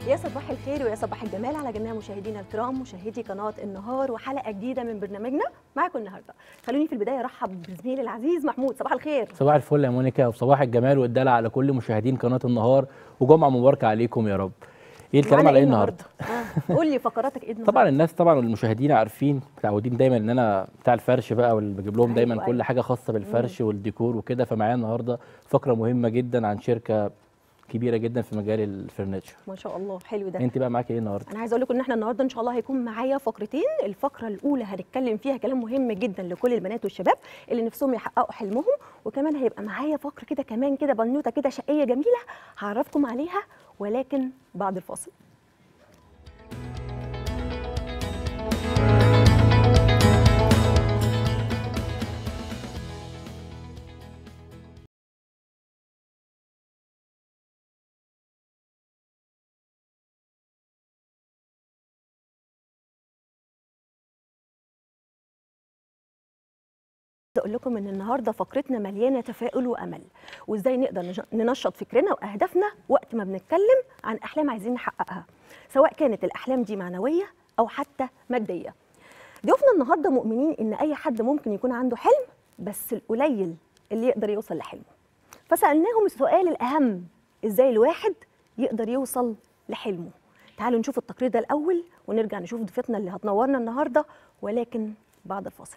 يا صباح الخير ويا صباح الجمال على جميع مشاهدينا الكرام مشاهدي قناه النهار وحلقه جديده من برنامجنا معاكم النهارده خلوني في البدايه ارحب بزميلي العزيز محمود صباح الخير صباح الفل يا مونيكا وصباح الجمال والدلع على كل مشاهدين قناه النهار وجمعه مباركه عليكم يا رب ايه الكلام معانا على ايه النهارده آه. قول لي فقراتك ايه النهارده طبعا الناس طبعا والمشاهدين عارفين متعودين دايما ان انا بتاع الفرش بقى واللي بجيب لهم دايما أيوة، كل أيوة. حاجه خاصه بالفرش والديكور وكده فمعايا النهارده فقره مهمه جدا عن شركه كبيره جدا في مجال الفرنتشر ما شاء الله حلو ده انت بقى معاكي ايه النهارده انا عايزه اقول لكم ان احنا النهارده ان شاء الله هيكون معايا فقرتين الفقره الاولى هنتكلم فيها كلام مهم جدا لكل البنات والشباب اللي نفسهم يحققوا حلمهم وكمان هيبقى معايا فقره كده كمان كده بنوته كده شقيه جميله هعرفكم عليها ولكن بعد الفاصل اقول لكم ان النهارده فقرتنا مليانه تفاؤل وامل وازاي نقدر نج- ننشط فكرنا واهدافنا وقت ما بنتكلم عن احلام عايزين نحققها سواء كانت الاحلام دي معنويه او حتى ماديه ضيوفنا النهارده مؤمنين ان اي حد ممكن يكون عنده حلم بس القليل اللي يقدر يوصل لحلمه فسالناهم السؤال الاهم ازاي الواحد يقدر يوصل لحلمه تعالوا نشوف التقرير ده الاول ونرجع نشوف ضيفتنا اللي هتنورنا النهارده ولكن بعد الفاصل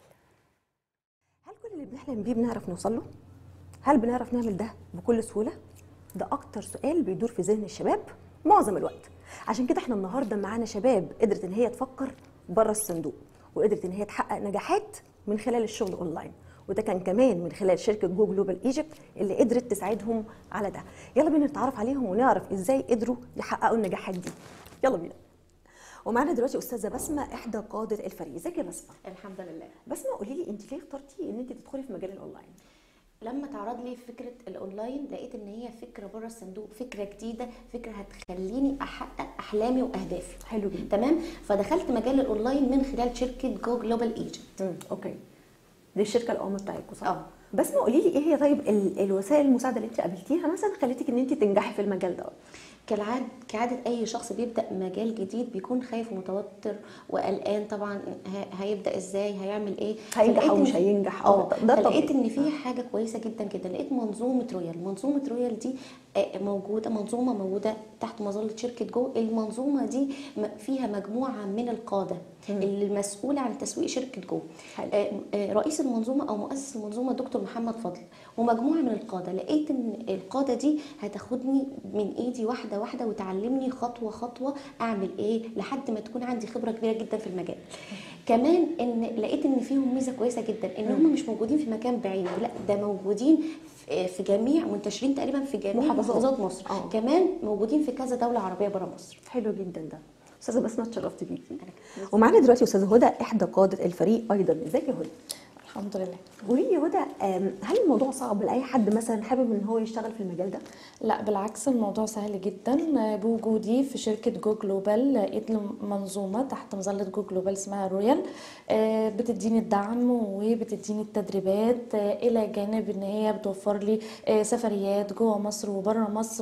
هل كل اللي بنحلم بيه بنعرف نوصل له؟ هل بنعرف نعمل ده بكل سهولة؟ ده أكتر سؤال بيدور في ذهن الشباب معظم الوقت عشان كده احنا النهارده معانا شباب قدرت ان هي تفكر بره الصندوق وقدرت ان هي تحقق نجاحات من خلال الشغل اونلاين وده كان كمان من خلال شركه جو جلوبال ايجيبت اللي قدرت تساعدهم على ده يلا بينا نتعرف عليهم ونعرف ازاي قدروا يحققوا النجاحات دي يلا بينا ومعانا دلوقتي استاذه بسمه احدى قاده الفريق ازيك يا بسمه الحمد لله بسمه قولي لي انت ليه اخترتي ان انت تدخلي في مجال الاونلاين لما تعرض لي فكره الاونلاين لقيت ان هي فكره بره الصندوق فكره جديده فكره هتخليني احقق احلامي واهدافي حلو جدا تمام فدخلت مجال الاونلاين من خلال شركه جو جلوبال ايجيبت امم اوكي دي الشركه الام بتاعتكم صح اه بس ما قولي لي ايه هي طيب ال- الوسائل المساعده اللي انت قابلتيها مثلا خلتك ان انت تنجحي في المجال ده كالعاد كعاده اي شخص بيبدا مجال جديد بيكون خايف ومتوتر وقلقان طبعا ه- هيبدا ازاي هيعمل ايه هينجح فلقيت او إن- مش هينجح اه ده فلقيت طبيعي ان في حاجه كويسه جدا جدا لقيت منظومه رويال منظومه رويال دي آه، موجوده منظومه موجوده تحت مظله شركه جو المنظومه دي م- فيها مجموعه من القاده اللي المسؤوله عن تسويق شركه جو حلو. آه، آه، رئيس المنظومه او مؤسس المنظومه دكتور محمد فضل ومجموعه من القاده لقيت ان القاده دي هتاخدني من ايدي واحده واحده وتعلمني خطوه خطوه اعمل ايه لحد ما تكون عندي خبره كبيره جدا في المجال كمان ان لقيت ان فيهم ميزه كويسه جدا ان هم مش موجودين في مكان بعينه لا ده موجودين في- في جميع منتشرين تقريبا في جميع محافظات. محافظات مصر آه. كمان موجودين في كذا دوله عربيه بره مصر حلو جدا ده استاذه بسمه اتشرفت بيكي ومعانا دلوقتي استاذه هدى احدى قاده الفريق ايضا ازيك يا هدى الحمد لله قولي لي يا هدى أم، هل الموضوع صعب لاي حد مثلا حابب ان هو يشتغل في المجال ده لا بالعكس الموضوع سهل جدا بوجودي في شركة جو جلوبال لقيت لي منظومة تحت مظلة جو جلوبال اسمها رويال آه، بتديني الدعم وبتديني التدريبات آه، إلى جانب إن هي بتوفر لي آه، سفريات جوه مصر وبره مصر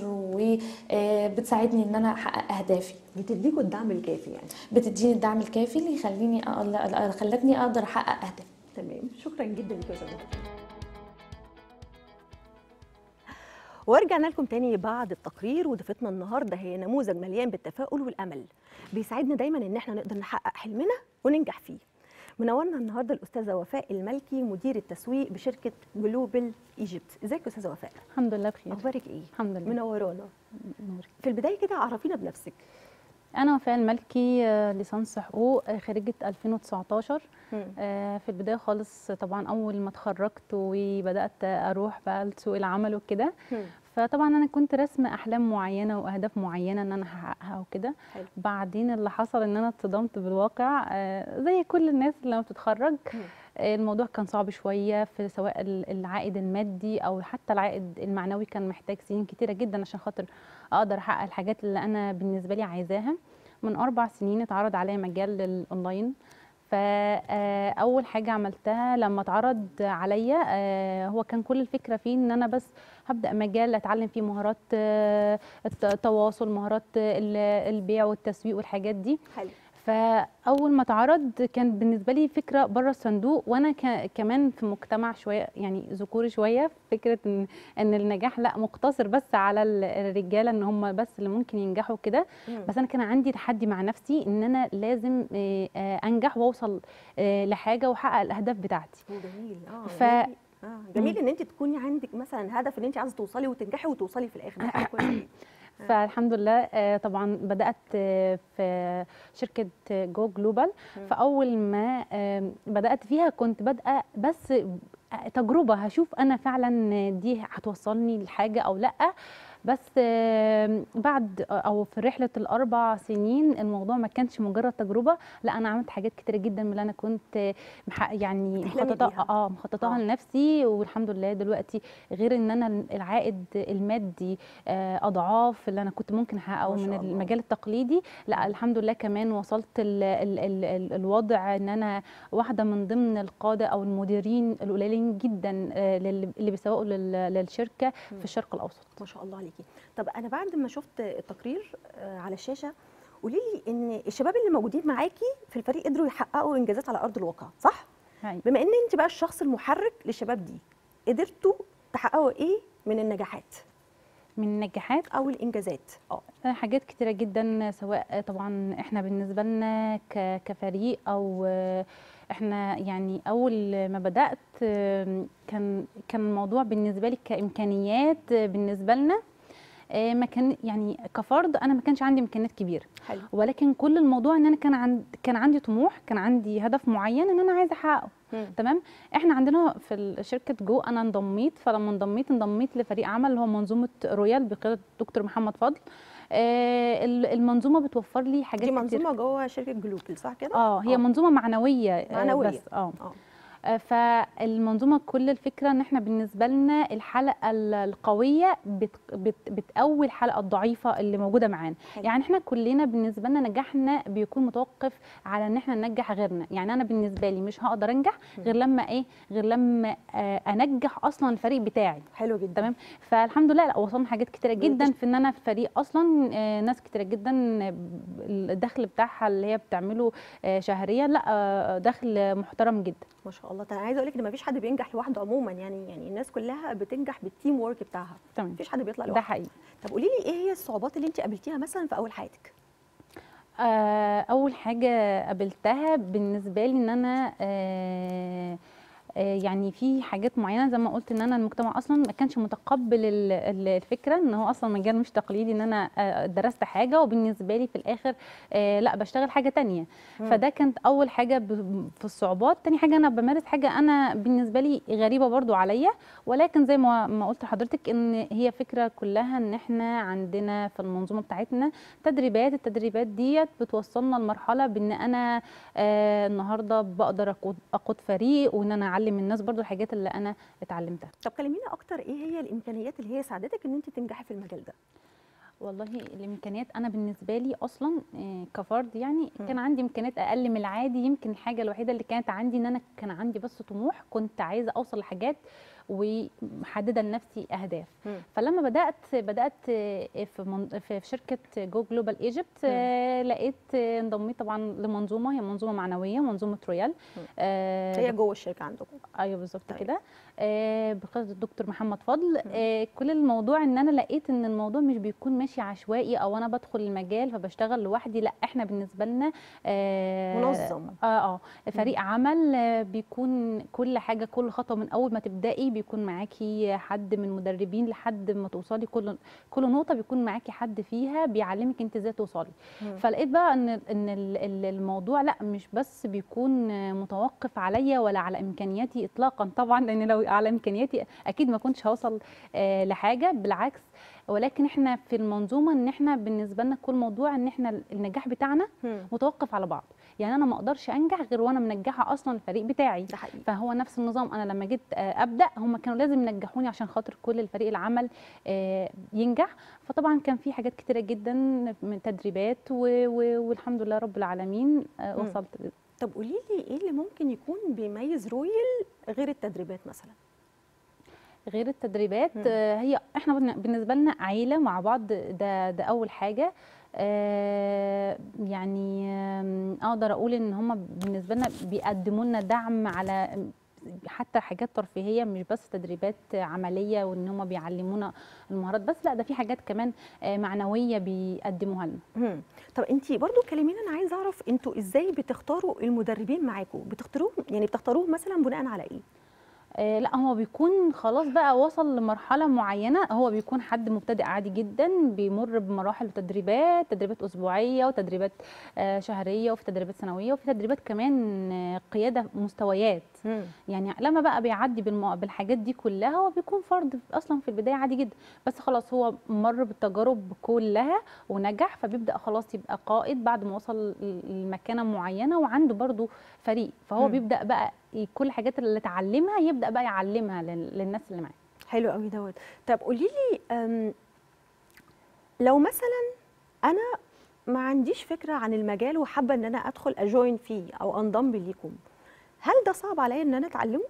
وبتساعدني إن أنا أحقق أهدافي بتديكوا الدعم الكافي يعني بتديني الدعم الكافي اللي يخليني أقل- خلتني أقدر أحقق أهدافي تمام شكرا جدا لك يا استاذه هدى ورجعنا لكم تاني بعد التقرير وضيفتنا النهارده هي نموذج مليان بالتفاؤل والامل بيساعدنا دايما ان احنا نقدر نحقق حلمنا وننجح فيه منورنا النهارده الاستاذه وفاء الملكي مدير التسويق بشركه جلوبال ايجيبت ازيك يا استاذه وفاء الحمد لله بخير اخبارك ايه الحمد لله منورانا نورك. في البدايه كده عرفينا بنفسك انا وفاء الملكي آه، ليسانس حقوق آه، خريجه 2019 مم. آه، في البدايه خالص طبعا اول ما اتخرجت وبدات اروح بقى لسوق العمل وكده مم. فطبعا انا كنت راسمه احلام معينه واهداف معينه ان انا احققها وكده حلو. بعدين اللي حصل ان انا اتصدمت بالواقع آه، زي كل الناس لما بتتخرج مم. آه، الموضوع كان صعب شويه في سواء ال- العائد المادي او حتى العائد المعنوي كان محتاج سنين كتيره جدا عشان خاطر اقدر احقق الحاجات اللي انا بالنسبه لي عايزاها من اربع سنين اتعرض عليا مجال الاونلاين فاول حاجه عملتها لما اتعرض عليا آه، هو كان كل الفكره فيه ان انا بس هبدا مجال اتعلم فيه مهارات آه، الت- التواصل مهارات ال- البيع والتسويق والحاجات دي حلو فاول ما اتعرض كان بالنسبه لي فكره بره الصندوق وانا ك- كمان في مجتمع شويه يعني ذكوري شويه فكره ان ان النجاح لا مقتصر بس على ال- الرجاله ان هم بس اللي ممكن ينجحوا كده مم. بس انا كان عندي تحدي مع نفسي ان انا لازم آه، آه، انجح واوصل آه، لحاجه واحقق الاهداف بتاعتي جميل اه ف- جميل. اه جميل ان انت تكوني عندك مثلا هدف ان انت عايزه توصلي وتنجحي وتوصلي في الاخر ده حاجه كويسه جدا. فالحمد لله آه، طبعا بدات آه، في شركه جو جلوبال فاول ما آه، بدات فيها كنت بادئه بس آه، تجربه هشوف انا فعلا دي هتوصلني لحاجه او لا بس آه، بعد او في رحله الاربع سنين الموضوع ما كانش مجرد تجربه لا انا عملت حاجات كتيره جدا من اللي انا كنت آه، مح- يعني تحلمي مخططه بيها. اه مخططاها آه. لنفسي والحمد لله دلوقتي غير ان انا العائد المادي آه، اضعاف اللي انا كنت ممكن احققه ما شاء من الله. المجال التقليدي لا الحمد لله كمان وصلت ال ال ال ال الوضع ان انا واحده من ضمن القاده او المديرين القليلين جدا آه، لل- اللي بيسوقوا لل- للشركه في الشرق الاوسط ما شاء الله عليكي طب انا بعد ما شفت التقرير آه، على الشاشه قولي لي ان الشباب اللي موجودين معاكي في الفريق قدروا يحققوا انجازات على ارض الواقع صح هاي. بما ان انت بقى الشخص المحرك للشباب دي قدرتوا تحققوا ايه من النجاحات من النجاحات او الانجازات اه حاجات كتيرة جدا سواء طبعا احنا بالنسبة لنا ك- كفريق او احنا يعني اول ما بدأت كان كان الموضوع بالنسبة لي كإمكانيات بالنسبة لنا آه، ما كان يعني كفرد انا ما كانش عندي امكانيات كبيره حلو ولكن كل الموضوع ان انا كان عند كان عندي طموح كان عندي هدف معين ان انا عايزه احققه مم. تمام احنا عندنا في ال- شركه جو انا انضميت فلما انضميت انضميت لفريق عمل اللي هو منظومه رويال بقياده الدكتور محمد فضل آه ال- المنظومه بتوفر لي حاجات دي كتير منظومه جوه شركه جلوبال صح كده اه هي آه. منظومه معنويه آه، معنوية. بس اه اه آه، فالمنظومه كل الفكره ان احنا بالنسبه لنا الحلقه ال- القويه بت بت بتقوي الحلقه الضعيفه اللي موجوده معانا حلو. يعني احنا كلنا بالنسبه لنا نجاحنا بيكون متوقف على ان احنا ننجح غيرنا يعني انا بالنسبه لي مش هقدر انجح غير لما ايه غير لما آه، انجح اصلا الفريق بتاعي حلو جدا تمام فالحمد لله لا وصلنا حاجات كتيره جدا بتش- في ان انا في فريق اصلا آه، ناس كتيره جدا آه، الدخل بتاعها اللي هي بتعمله آه، شهريا لا آه، دخل محترم جدا ما شاء الله انا عايزه اقول لك ان مفيش حد بينجح لوحده عموما يعني يعني الناس كلها بتنجح بالتيم وورك بتاعها تمام مفيش حد بيطلع ده لوحده حقيقي طب قولي لي ايه هي الصعوبات اللي انت قابلتيها مثلا في اول حياتك آه، اول حاجه قابلتها بالنسبه لي ان انا آه، آه، يعني في حاجات معينه زي ما قلت ان انا المجتمع اصلا ما كانش متقبل ال- ال- الفكره ان هو اصلا مجال مش تقليدي ان انا آه، درست حاجه وبالنسبه لي في الاخر آه، لا بشتغل حاجه تانية فده كانت اول حاجه ب- في الصعوبات تاني حاجه انا بمارس حاجه انا بالنسبه لي غريبه برضو عليا ولكن زي ما ما قلت لحضرتك ان هي فكره كلها ان احنا عندنا في المنظومه بتاعتنا تدريبات التدريبات ديت بتوصلنا لمرحله بان انا آه النهارده بقدر اقود اقود فريق وان انا اعلم الناس برضو الحاجات اللي انا اتعلمتها طب كلمينا اكتر ايه هي الامكانيات اللي هي ساعدتك ان انت تنجحي في المجال ده والله الامكانيات انا بالنسبه لي اصلا آه، كفرد يعني مم. كان عندي امكانيات اقل من العادي يمكن الحاجه الوحيده اللي كانت عندي ان انا كان عندي بس طموح كنت عايزه اوصل لحاجات ومحدده لنفسي اهداف مم. فلما بدات بدات آه، في من في في شركه جو جلوبال ايجيبت لقيت آه، انضميت طبعا لمنظومه هي منظومه معنويه منظومه رويال مم. آه، هي جوه الشركه عندكم ايوه بالظبط طيب. كده آه بقياده الدكتور محمد فضل آه كل الموضوع ان انا لقيت ان الموضوع مش بيكون ماشي عشوائي او انا بدخل المجال فبشتغل لوحدي لا احنا بالنسبه لنا آه منظم. اه اه فريق عمل آه بيكون كل حاجه كل خطوه من اول ما تبداي بيكون معاكي حد من مدربين لحد ما توصلي كل كل نقطه بيكون معاكي حد فيها بيعلمك انت ازاي توصلي مم. فلقيت بقى ان ان ال- ال- الموضوع لا مش بس بيكون متوقف عليا ولا على امكانياتي اطلاقا طبعا لان لو على امكانياتي اكيد ما كنتش هوصل آه، لحاجه بالعكس ولكن احنا في المنظومه ان احنا بالنسبه لنا كل موضوع ان احنا النجاح بتاعنا مم. متوقف على بعض يعني انا ما اقدرش انجح غير وانا منجحه اصلا الفريق بتاعي ده حقيقي فهو نفس النظام انا لما جيت آه، ابدا هم كانوا لازم ينجحوني عشان خاطر كل الفريق العمل آه، ينجح فطبعا كان في حاجات كتيره جدا من تدريبات و- و- والحمد لله رب العالمين آه، مم. وصلت طب قولي لي ايه اللي ممكن يكون بيميز رويال غير التدريبات مثلا غير التدريبات مم. آه، هي احنا بن- بالنسبه لنا عيله مع بعض ده ده اول حاجه آه، يعني آم، اقدر اقول ان هم بالنسبه لنا بيقدموا لنا دعم على حتى حاجات ترفيهيه مش بس تدريبات عمليه وان هم بيعلمونا المهارات بس لا ده في حاجات كمان آه، معنويه بيقدموها لنا مم. طب انت برضو كلمينا انا عايزه اعرف انتوا ازاي بتختاروا المدربين معاكم بتختاروهم يعني بتختاروهم مثلا بناء على ايه آه، لا هو بيكون خلاص بقى وصل لمرحلة معينة هو بيكون حد مبتدئ عادي جدا بيمر بمراحل وتدريبات تدريبات أسبوعية وتدريبات آه، شهرية وفي تدريبات سنوية وفي تدريبات كمان آه، قيادة مستويات يعني لما بقى بيعدي بالم- بالحاجات دي كلها هو بيكون فرد اصلا في البدايه عادي جدا بس خلاص هو مر بالتجارب كلها ونجح فبيبدا خلاص يبقى قائد بعد ما وصل ل- لمكانه معينه وعنده برضو فريق فهو مم. بيبدا بقى ي- كل الحاجات اللي اتعلمها يبدا بقى يعلمها لل- للناس اللي معاه حلو قوي دوت طب قولي لي أم، لو مثلا انا ما عنديش فكره عن المجال وحابه ان انا ادخل اجوين فيه او انضم ليكم هل ده صعب عليا ان انا اتعلمه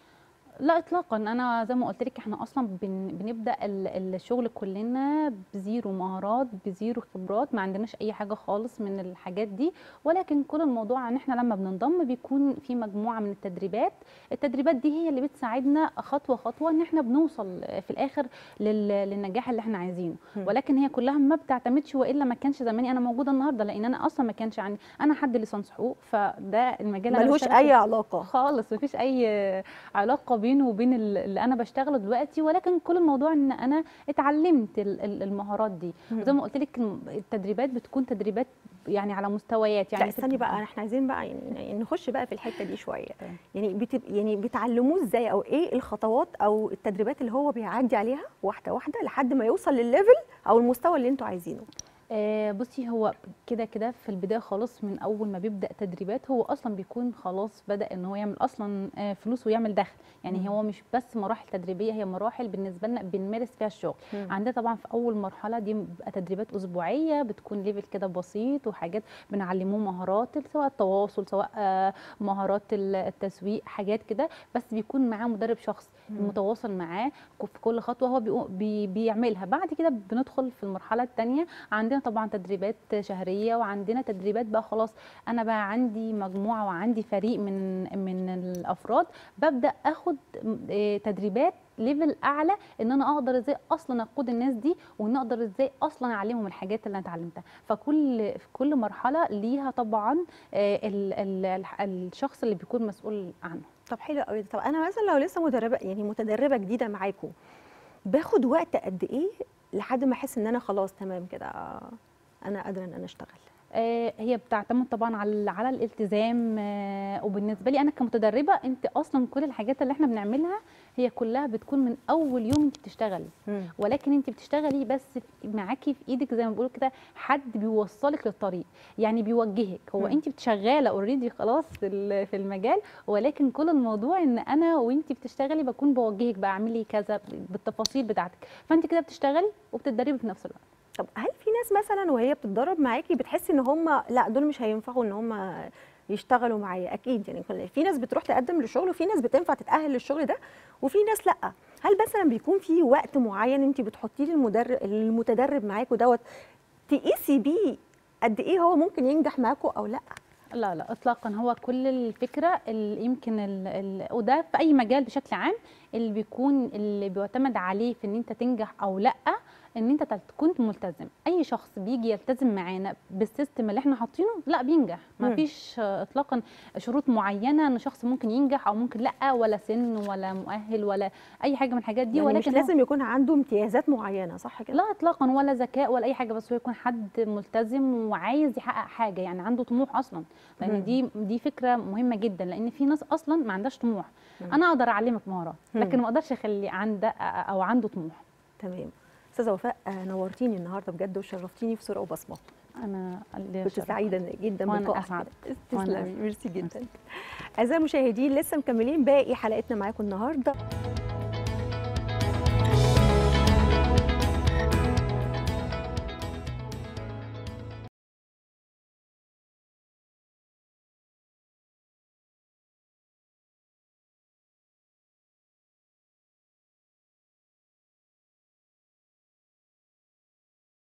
لا اطلاقا انا زي ما قلت لك احنا اصلا بن بنبدا ال- الشغل كلنا بزيرو مهارات بزيرو خبرات ما عندناش اي حاجه خالص من الحاجات دي ولكن كل الموضوع ان احنا لما بننضم بيكون في مجموعه من التدريبات التدريبات دي هي اللي بتساعدنا خطوه خطوه ان احنا بنوصل في الاخر لل- للنجاح اللي احنا عايزينه مم. ولكن هي كلها ما بتعتمدش والا ما كانش زماني انا موجوده النهارده لان انا اصلا ما كانش عندي انا حد ليسانس حقوق فده المجال اللي أنا ملهوش بشتغل اي فيه. علاقه خالص مفيش اي علاقه بينه وبين ال- اللي انا بشتغله دلوقتي ولكن كل الموضوع ان انا اتعلمت ال- ال- المهارات دي مم. وزي ما قلت لك الم- التدريبات بتكون تدريبات يعني على مستويات يعني لا في- استني بقى احنا عايزين بقى يعني نخش بقى في الحته دي شويه تمام. يعني بتب... يعني بتعلموه ازاي او ايه الخطوات او التدريبات اللي هو بيعدي عليها واحده واحده لحد ما يوصل للليفل او المستوى اللي انتوا عايزينه آه بصي هو كده كده في البدايه خالص من اول ما بيبدا تدريبات هو اصلا بيكون خلاص بدا ان هو يعمل اصلا آه فلوس ويعمل دخل يعني مم. هو مش بس مراحل تدريبيه هي مراحل بالنسبه لنا بنمارس فيها الشغل مم. عندنا طبعا في اول مرحله دي بتبقى تدريبات اسبوعيه بتكون ليفل كده بسيط وحاجات بنعلموه مهارات سواء التواصل سواء آه، مهارات ال- التسويق حاجات كده بس بيكون معاه مدرب شخصي مم. متواصل معاه ك- في كل خطوه هو بيقو- بي بيعملها بعد كده بندخل في المرحله الثانيه عندنا طبعا تدريبات شهريه وعندنا تدريبات بقى خلاص انا بقى عندي مجموعه وعندي فريق من من الافراد ببدا اخد م- آه، تدريبات ليفل اعلى ان انا اقدر ازاي اصلا اقود الناس دي وان اقدر ازاي اصلا اعلمهم الحاجات اللي انا اتعلمتها فكل في كل مرحله ليها طبعا آه، ال ال الح- الشخص اللي بيكون مسؤول عنه طب حلو قوي طب انا مثلا لو لسه مدربه يعني متدربه جديده معاكم باخد وقت قد ايه لحد ما احس ان انا خلاص تمام كده انا قادره ان انا اشتغل آه، هي بتعتمد طبعا على على الالتزام آه، وبالنسبه لي انا كمتدربه انت اصلا كل الحاجات اللي احنا بنعملها هي كلها بتكون من اول يوم انت بتشتغلي ولكن انت بتشتغلي بس في- معاكي في ايدك زي ما بيقولوا كده حد بيوصلك للطريق يعني بيوجهك هو مم. انت شغاله اوريدي خلاص في ال- في المجال ولكن كل الموضوع ان انا وانت بتشتغلي بكون بوجهك بقى اعملي كذا بالتفاصيل بتاعتك فانت كده بتشتغلي وبتتدربي في نفس الوقت طب هل في ناس مثلا وهي بتتدرب معاكي بتحسي ان هم لا دول مش هينفعوا ان هم يشتغلوا معايا اكيد يعني كل- في ناس بتروح تقدم للشغل وفي ناس بتنفع تتاهل للشغل ده وفي ناس لا هل مثلا بيكون في وقت معين انت بتحطيه للمدرب المتدرب معاكوا دوت تقيسي بيه قد ايه هو ممكن ينجح معاكوا او لا لا لا اطلاقا هو كل الفكره اللي يمكن ال ال وده في اي مجال بشكل عام اللي بيكون اللي بيعتمد عليه في ان انت تنجح او لا ان انت تل- تكون ملتزم اي شخص بيجي يلتزم معانا بالسيستم اللي احنا حاطينه لا بينجح ما مم. فيش آه، اطلاقا شروط معينه ان شخص ممكن ينجح او ممكن لا ولا سن ولا مؤهل ولا اي حاجه من الحاجات دي يعني ولكن مش هو- لازم يكون عنده امتيازات معينه صح كده لا اطلاقا ولا ذكاء ولا اي حاجه بس هو يكون حد ملتزم وعايز يحقق حاجه يعني عنده طموح اصلا مم. لان دي دي فكره مهمه جدا لان في ناس اصلا ما عندهاش طموح مم. انا اقدر اعلمك مهارات مم. لكن ما اقدرش اخلي عنده او عنده طموح تمام استاذه وفاء آه، نورتيني النهارده بجد وشرفتيني في صوره وبصمه انا اللي كنت شرف. سعيده جدا وأنا بلقائك أسعد. كده. وأنا تسلمي أسعد. ميرسي جدا اعزائي المشاهدين لسه مكملين باقي حلقتنا معاكم النهارده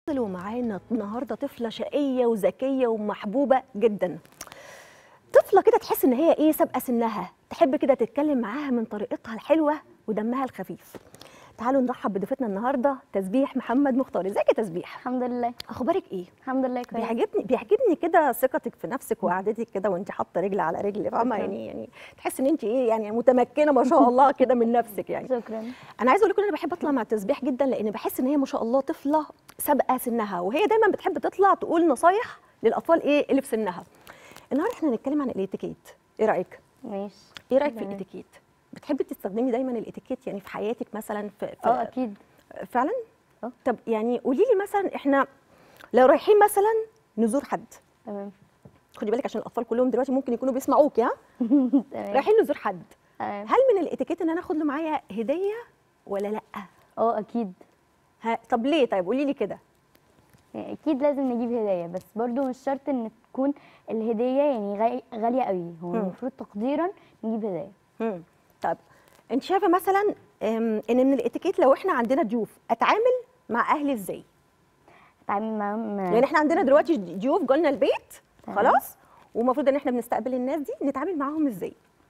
ومعانا النهارده طفله شقيه وذكيه ومحبوبه جدا طفله كده تحس ان هي ايه سابقه سنها تحب كده تتكلم معاها من طريقتها الحلوه ودمها الخفيف تعالوا نرحب بضيفتنا النهارده تسبيح محمد مختار ازيك يا تسبيح الحمد لله اخبارك ايه الحمد لله كويس بيعجبني بيعجبني كده ثقتك في نفسك وقعدتك كده وانت حاطه رجل على رجل فاهمه يعني يعني تحس ان انت ايه يعني متمكنه ما شاء الله كده من نفسك يعني شكرا انا عايزه اقول لكم ان انا بحب اطلع مع التسبيح جدا لان بحس ان هي ما شاء الله طفله سابقه سنها وهي دايما بتحب تطلع تقول نصايح للاطفال ايه اللي في سنها النهارده احنا هنتكلم عن الاتيكيت ايه رايك ماشي ايه رايك في تمام. الاتيكيت بتحبي تستخدمي دايما الاتيكيت يعني في حياتك مثلا في, في اه اكيد فعلا اه. طب يعني قولي لي مثلا احنا لو رايحين مثلا نزور حد تمام خدي بالك عشان الاطفال كلهم دلوقتي ممكن يكونوا بيسمعوك ها تمام رايحين نزور حد تمام. هل من الاتيكيت ان انا اخد له معايا هديه ولا لا اه اكيد ها طب ليه طيب قولي لي كده يعني اكيد لازم نجيب هديه بس برضو مش شرط ان تكون الهديه يعني غالي- غاليه قوي هو مم. المفروض تقديرا نجيب هديه مم. طب انت شايفه مثلا ام، ان من الاتيكيت لو احنا عندنا ضيوف اتعامل مع اهلي ازاي اتعامل معاهم يعني احنا عندنا دلوقتي ضيوف جولنا البيت تمام. خلاص ومفروض ان احنا بنستقبل الناس دي نتعامل معاهم ازاي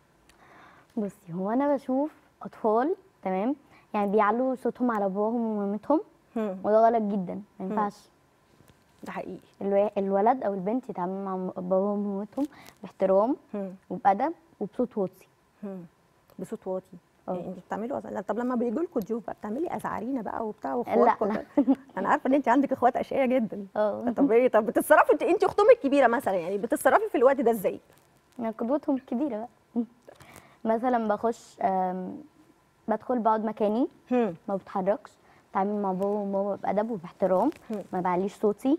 بصي هو انا بشوف اطفال تمام يعني بيعلوا صوتهم على باباهم ومامتهم مم. وده غلط جدا ما ينفعش ده حقيقي الو- الولد او البنت يتعاملوا مع باباهم ومامتهم باحترام مم. وبادب وبصوت واطي مم. بصوت واطي اه. يعني انتوا بتعملوا أز... لا، طب لما بيجوا لكم ضيوف بقى بتعملي ازعارينا بقى وبتاع لا، واخواتكم لا. انا عارفه ان انت عندك اخوات اشقياء جدا اه طب ايه طب بتتصرفي انت انت اختهم الكبيره مثلا يعني بتتصرفي في الوقت ده ازاي يعني قدوتهم الكبيرة بقى مثلا بخش آم، بدخل بقعد مكاني هم. ما بتحركش بتعامل مع بابا وماما بأدب وباحترام هم. ما بعليش صوتي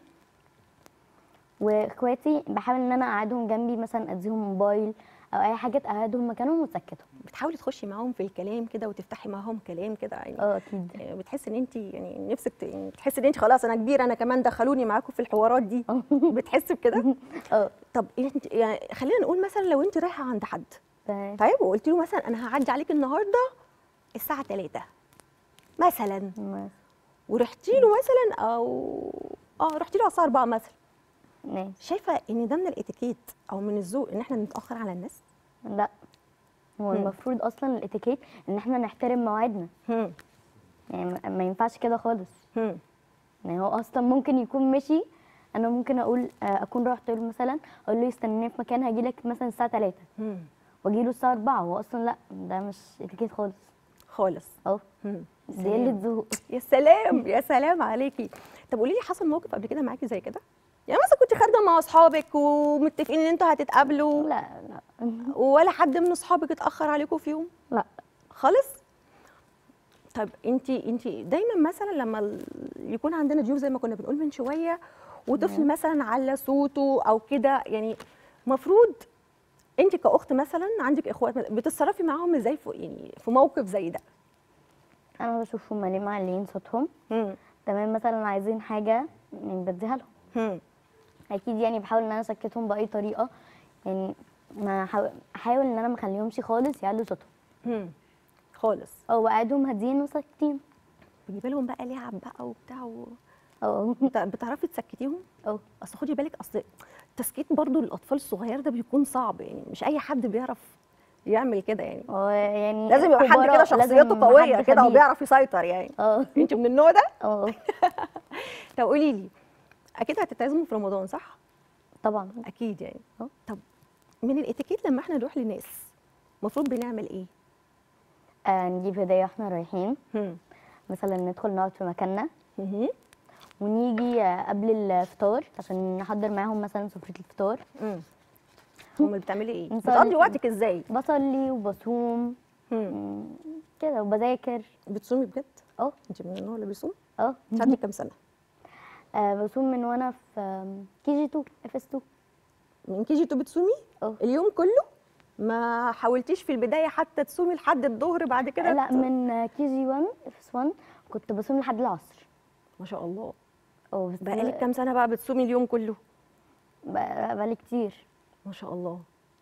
واخواتي بحاول ان انا اقعدهم جنبي مثلا اديهم موبايل او اي حاجه تقعدهم مكانهم وتسكتهم بتحاولي تخشي معاهم في الكلام كده وتفتحي معاهم كلام كده يعني اه اكيد آه، بتحسي ان انت يعني نفسك ت- يعني بتحسي ان انت خلاص انا كبيره انا كمان دخلوني معاكم في الحوارات دي بتحسي بكده اه طب انت يعني خلينا نقول مثلا لو انت رايحه عند حد تمام طيب وقلت له مثلا انا هعدي عليك النهارده الساعه 3 مثلا ما- ورحتي له مثلا او اه رحتي له على الساعه 4 مثلا ماشي شايفه ان ده من الاتيكيت او من الذوق ان احنا نتاخر على الناس لا هو هم. المفروض اصلا الاتيكيت ان احنا نحترم مواعيدنا هم. يعني ما- ما ينفعش كده خالص هم. يعني هو اصلا ممكن يكون مشي انا ممكن اقول آه، اكون رحت له مثلا اقول له استناني في مكان هاجي لك مثلا الساعه 3 هم. واجي له الساعه 4 هو اصلا لا ده مش اتيكيت خالص خالص اهو هم. دي قله ذوق يا سلام يا سلام عليكي طب قولي لي حصل موقف قبل كده معاكي زي كده يعني مثلا كنت خارجه مع اصحابك ومتفقين ان انتوا هتتقابلوا لا لا ولا حد من اصحابك اتاخر عليكم في يوم لا خالص طب انت انت دايما مثلا لما ال- يكون عندنا ضيوف زي ما كنا بنقول من شويه وطفل مثلا على صوته او كده يعني مفروض انت كاخت مثلا عندك اخوات بتتصرفي معاهم ازاي في يعني في موقف زي ده انا بشوفهم ليه معلين صوتهم هم. تمام مثلا عايزين حاجه يعني بديها لهم هم. اكيد يعني بحاول ان انا اسكتهم باي طريقه يعني ما حاول احاول ان انا ما اخليهمش خالص يعلوا صوتهم هم. خالص او بقعدهم هاديين وساكتين بتجيبي لهم بقى لعب بقى وبتاع و... اه بت- بتعرفي تسكتيهم اه اصل خدي بالك اصل تسكيت برضو للاطفال الصغير ده بيكون صعب يعني مش اي حد بيعرف يعمل كده يعني هو يعني لازم يبقى حد كده خبراء، شخصيته لازم قويه حد كده خبير. وبيعرف يسيطر يعني اه انت من النوع ده اه طب قولي لي اكيد هتتعزموا في رمضان صح طبعا اكيد يعني اه. طب من الاتيكيت لما احنا نروح لناس المفروض بنعمل ايه آه نجيب هدايا واحنا رايحين هم. مثلا ندخل نقعد في مكاننا مهم. ونيجي آه، قبل الفطار عشان نحضر معاهم مثلا سفرة الفطار مم. امال بتعملي ايه نصلي. بتقضي وقتك ازاي بصلي وبصوم هم. مم، كده وبذاكر بتصومي بجد اه انت من النوع اللي بيصوم اه انت عندك كام سنه آه، بصوم من وانا في كي جي 2 اف اس 2 من كي جي 2 بتصومي اه اليوم كله ما حاولتيش في البدايه حتى تصومي لحد الظهر بعد كده لا ت- من كي جي 1 اف اس 1 كنت بصوم لحد العصر ما شاء الله اه بس بقالك كام سنه بقى بتصومي اليوم كله بقى- بقالي كتير ما شاء الله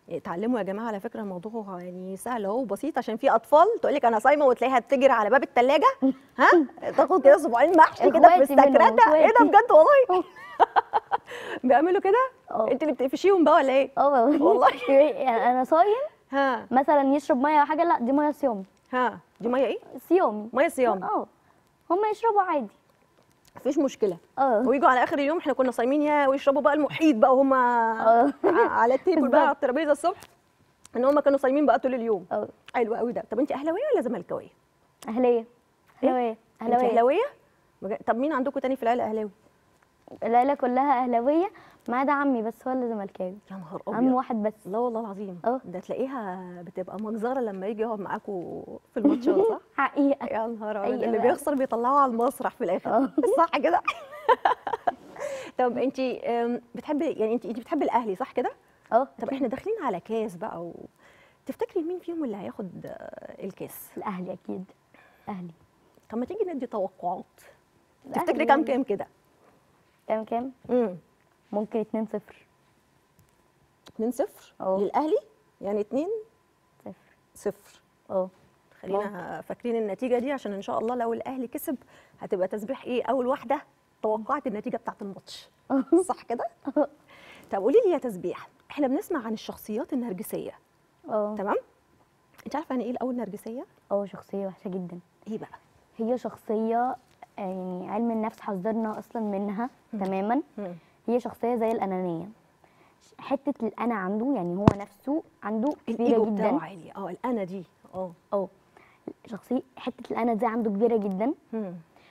اتعلموا يا جماعه على فكره الموضوع يعني سهل اهو وبسيط عشان في اطفال تقول لك انا صايمه وتلاقيها بتجري على باب الثلاجه ها تاخد كده صباعين محشي كده إخواتي منهم، مستكرته ايه ده إخواتي. بجد والله بيعملوا كده اه. انت اللي بتقفشيهم بقى ولا ايه اه والله والله. يعني انا صايم ها مثلا يشرب ميه او حاجه لا دي ميه صيامي ها دي ميه ايه صيامي ميه صيام اه هم يشربوا عادي مفيش مشكله اه ويجوا على اخر اليوم احنا كنا صايمين يا ويشربوا بقى المحيط بقى وهم اه. على التيبل بقى على الترابيزه الصبح ان هم كانوا صايمين بقى طول اليوم اه حلو قوي ده طب انت اهلاويه ولا زملكاويه اهليه اهلاويه انت اهلاويه اهلاويه بجد؟ طب مين عندكم تاني في العيله اهلاوي العيله كلها اهلاويه ما عدا عمي بس هو اللي زملكاوي يا نهار عمي ابيض واحد بس لا والله العظيم اه. ده تلاقيها بتبقى مجزره لما يجي يقعد معاكم في الماتشات صح حقيقه يا نهار ابيض أيوة اللي بقى. بيخسر بيطلعوه على المسرح في الاخر اه. صح كده طب انت بتحبي يعني انت انت بتحبي الاهلي صح كده اه طب احنا داخلين على كاس بقى و... تفتكري مين فيهم اللي هياخد آه، الكاس الاهلي اكيد اهلي طب ما تيجي ندي توقعات الأهلي تفتكري كام يعني. كام كده كام كام امم ممكن 2 0 2 0 اه. للاهلي يعني 2 0 0 اه خلينا فاكرين النتيجه دي عشان ان شاء الله لو الاهلي كسب هتبقى تسبيح ايه اول واحده توقعت النتيجه بتاعت الماتش صح كده طب قولي لي يا تسبيح احنا بنسمع عن الشخصيات النرجسيه اه تمام انت عارفه يعني ايه الاول نرجسيه اه شخصيه وحشه جدا ايه بقى هي شخصيه يعني علم النفس حذرنا اصلا منها تماما مم. هي شخصيه زي الانانيه حته الانا عنده يعني هو نفسه عنده الايجو كبيره بتاعه جدا عالي اه الانا دي اه اه شخصيه حته الانا دي عنده كبيره جدا مم.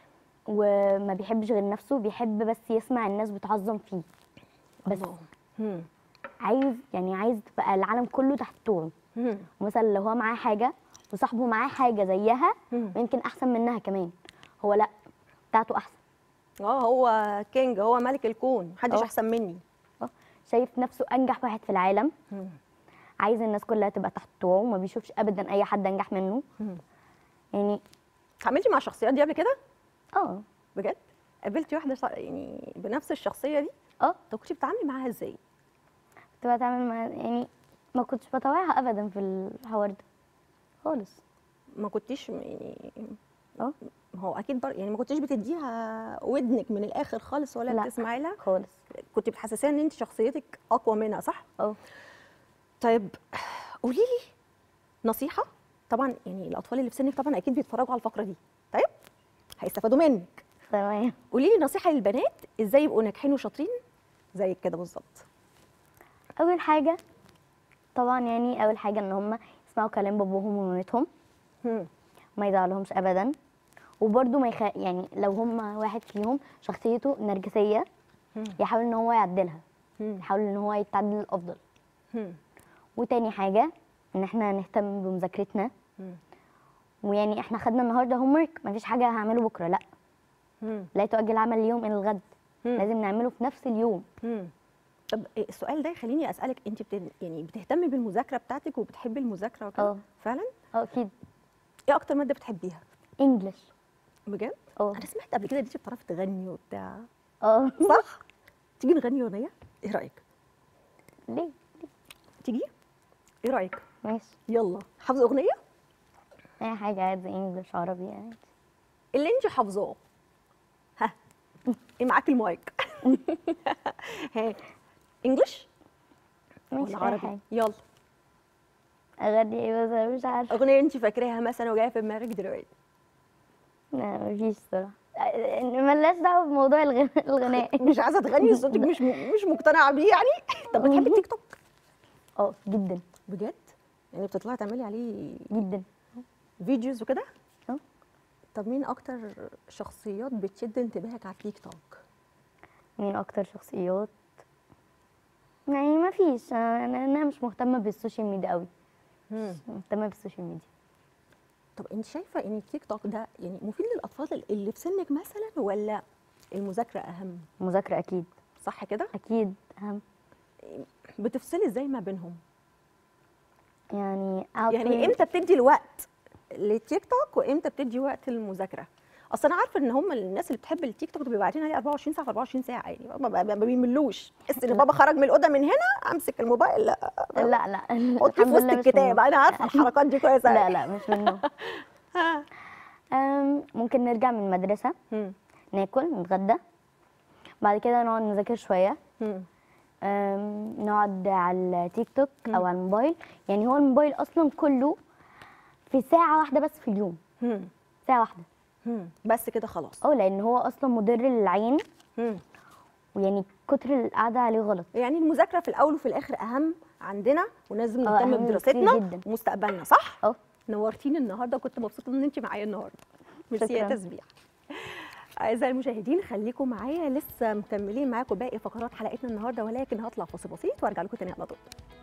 وما بيحبش غير نفسه بيحب بس يسمع الناس بتعظم فيه بس الله. مم. عايز يعني عايز تبقى العالم كله تحت طوعه مم. مثلا لو هو معاه حاجه وصاحبه معاه حاجه زيها مم. ويمكن احسن منها كمان هو لا بتاعته احسن اه هو كينج هو ملك الكون محدش اه. احسن مني اه شايف نفسه انجح واحد في العالم مم. عايز الناس كلها تبقى تحت طوعه وما بيشوفش ابدا اي حد انجح منه مم. يعني اتعاملتي مع الشخصيات دي قبل كده اه بجد قابلتي واحده شا- يعني بنفس الشخصيه دي اه طب كنتي بتتعاملي معاها ازاي كنت بتعامل مع يعني ما كنتش بطوعها ابدا في الحوار ده خالص ما كنتيش م- يعني اه ما هو اكيد بر... يعني ما كنتيش بتديها ودنك من الاخر خالص ولا لا. بتسمعي لها خالص كنت بتحسسيها ان انت شخصيتك اقوى منها صح اه طيب قولي لي نصيحه طبعا يعني الاطفال اللي في سنك طبعا اكيد بيتفرجوا على الفقره دي طيب هيستفادوا منك تمام قولي لي نصيحه للبنات ازاي يبقوا ناجحين وشاطرين زيك كده بالظبط اول حاجه طبعا يعني اول حاجه ان هم يسمعوا كلام باباهم ومامتهم هم. ما يزعلهمش ابدا وبرده ما يخ... يعني لو هم واحد فيهم شخصيته نرجسيه مم. يحاول ان هو يعدلها مم. يحاول ان هو يتعدل الافضل هم. وتاني حاجه ان احنا نهتم بمذاكرتنا مم. ويعني احنا خدنا النهارده هوم ورك مفيش حاجه هعمله بكره لا هم. لا تؤجل عمل اليوم الى الغد مم. لازم نعمله في نفس اليوم مم. طب إيه السؤال ده يخليني اسالك انت بت... يعني بتهتمي بالمذاكره بتاعتك وبتحبي المذاكره وكده اه. فعلا اه اكيد ايه اكتر ماده بتحبيها انجلش بجد اه انا سمعت قبل كده ان انت بتعرفي تغني وبتاع اه صح تيجي نغني اغنيه ايه رايك ليه تيجي ايه رايك ماشي يلا حافظه اغنيه اي حاجه عادي انجلش عربي يعني اللي انت حافظاه ها ايه معاك المايك ها انجلش ماشي ولا اي عربي حاجه يلا اغني ايه بس انا مش عارفه اغنيه انت فاكراها مثلا وجايه في دماغك دلوقتي لا مفيش صراحه ملناش دعوه بموضوع الغ- الغناء مش عايزه تغني صوتك مش م... مش مقتنعه بيه يعني طب بتحبي التيك توك اه جدا بجد يعني بتطلعي تعملي عليه جدا فيديوز وكده اه. طب مين اكتر شخصيات بتشد انتباهك على التيك توك مين اكتر شخصيات يعني ما فيش انا انا مش مهتمه بالسوشيال ميديا قوي مش مهتمه بالسوشيال ميديا طب انت شايفه ان التيك توك ده يعني مفيد للاطفال اللي في سنك مثلا ولا المذاكره اهم مذاكره اكيد صح كده اكيد اهم بتفصلي ازاي ما بينهم يعني أقعد يعني طول- امتى بتدي الوقت للتيك توك وامتى بتدي وقت للمذاكره اصل انا عارفه ان هم الناس اللي بتحب التيك توك بيبقوا قاعدين عليه 24 ساعه في 24 ساعه يعني ما, ما, ما بيملوش تحس ان بابا خرج من الاوضه من هنا امسك الموبايل لا لا لا حطيه في الحمد وسط لله مش الكتاب منهم. انا عارفه الحركات دي كويسه لا أوي. لا مش منهم أم، ممكن نرجع من المدرسة مم. ناكل نتغدى بعد كده نقعد نذاكر شوية مم. أم، نقعد على التيك توك أو على الموبايل يعني هو الموبايل أصلا كله في ساعة واحدة بس في اليوم مم. ساعة واحدة مم. بس كده خلاص اه لأن هو أصلا مضر للعين مم. ويعني كتر القعدة عليه غلط يعني المذاكره في الاول وفي الاخر اهم عندنا ولازم آه، نهتم أهم بدراستنا بكتير جدا. ومستقبلنا صح اه نورتيني النهارده وكنت مبسوطه ان انت معايا النهارده ميرسي يا شكراً. تسبيح اعزائي المشاهدين خليكم معايا لسه مكملين معاكم باقي فقرات حلقتنا النهارده ولكن هطلع فاصل بسيط وارجع لكم تاني على طول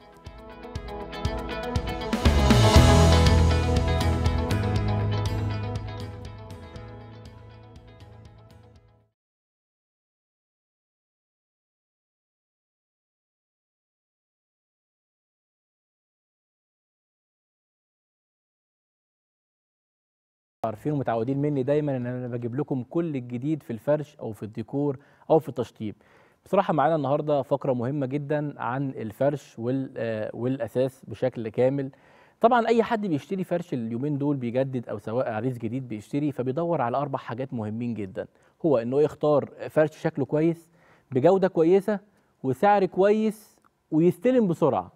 عارفين ومتعودين مني دايما ان انا بجيب لكم كل الجديد في الفرش او في الديكور او في التشطيب بصراحه معانا النهارده فقره مهمه جدا عن الفرش وال آه، والاساس بشكل كامل طبعا اي حد بيشتري فرش اليومين دول بيجدد او سواء عريس جديد بيشتري فبيدور على اربع حاجات مهمين جدا هو انه يختار فرش شكله كويس بجوده كويسه وسعر كويس ويستلم بسرعه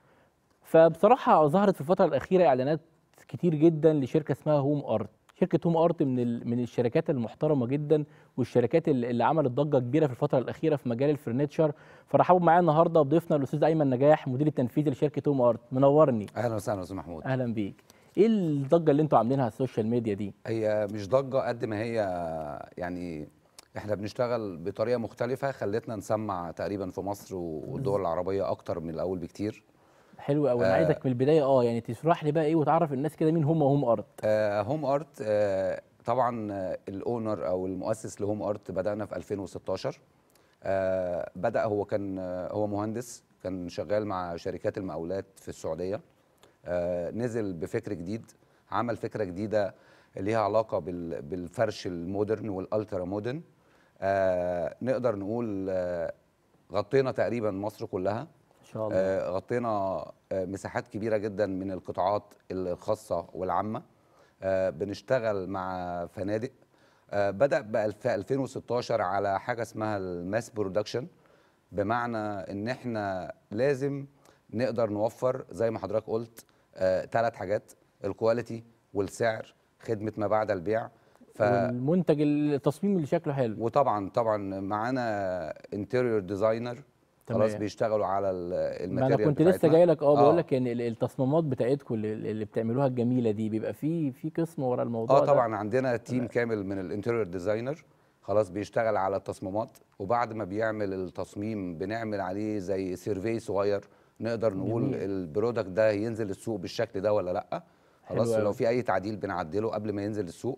فبصراحه ظهرت في الفتره الاخيره اعلانات كتير جدا لشركه اسمها هوم ارت شركه هوم ارت من ال- من الشركات المحترمه جدا والشركات اللي اللي عملت ضجه كبيره في الفتره الاخيره في مجال الفرنتشر فرحبوا معايا النهارده بضيفنا الاستاذ ايمن نجاح مدير التنفيذي لشركه هوم ارت منورني اهلا وسهلا استاذ محمود اهلا بيك ايه الضجه اللي انتوا عاملينها على السوشيال ميديا دي هي مش ضجه قد ما هي يعني احنا بنشتغل بطريقه مختلفه خلتنا نسمع تقريبا في مصر والدول العربيه اكتر من الاول بكتير حلو قوي انا آه. عايزك من البدايه اه يعني تشرح لي بقى ايه وتعرف الناس كده مين هم هوم ارت آه هوم ارت آه طبعا آه، الاونر او المؤسس لهوم ارت بدانا في 2016 آه بدا هو كان آه هو مهندس كان شغال مع شركات المقاولات في السعوديه آه نزل بفكر جديد عمل فكره جديده ليها علاقه بال- بالفرش المودرن والالترا مودرن آه نقدر نقول آه غطينا تقريبا مصر كلها ان شاء الله آه، غطينا آه، مساحات كبيره جدا من القطاعات الخاصه والعامه آه، بنشتغل مع فنادق آه، بدا بقى في 2016 على حاجه اسمها الماس برودكشن بمعنى ان احنا لازم نقدر نوفر زي ما حضرتك قلت ثلاث حاجات الكواليتي والسعر خدمه ما بعد البيع ف والمنتج التصميم اللي شكله حلو وطبعا طبعا معانا انتيريور ديزاينر خلاص تمام. بيشتغلوا على ال- ما الماتيريال انا كنت لسه بتاعتنا. جاي لك اه بقول لك ان ال- التصميمات بتاعتكم اللي, اللي بتعملوها الجميله دي بيبقى في في قسم ورا الموضوع اه ده طبعا عندنا تيم كامل من الانتيريور ديزاينر خلاص بيشتغل على التصميمات وبعد ما بيعمل التصميم بنعمل عليه زي سيرفي صغير نقدر نقول جميل. البرودكت ده ينزل السوق بالشكل ده ولا لا خلاص حلو أوي. لو في اي تعديل بنعدله قبل ما ينزل السوق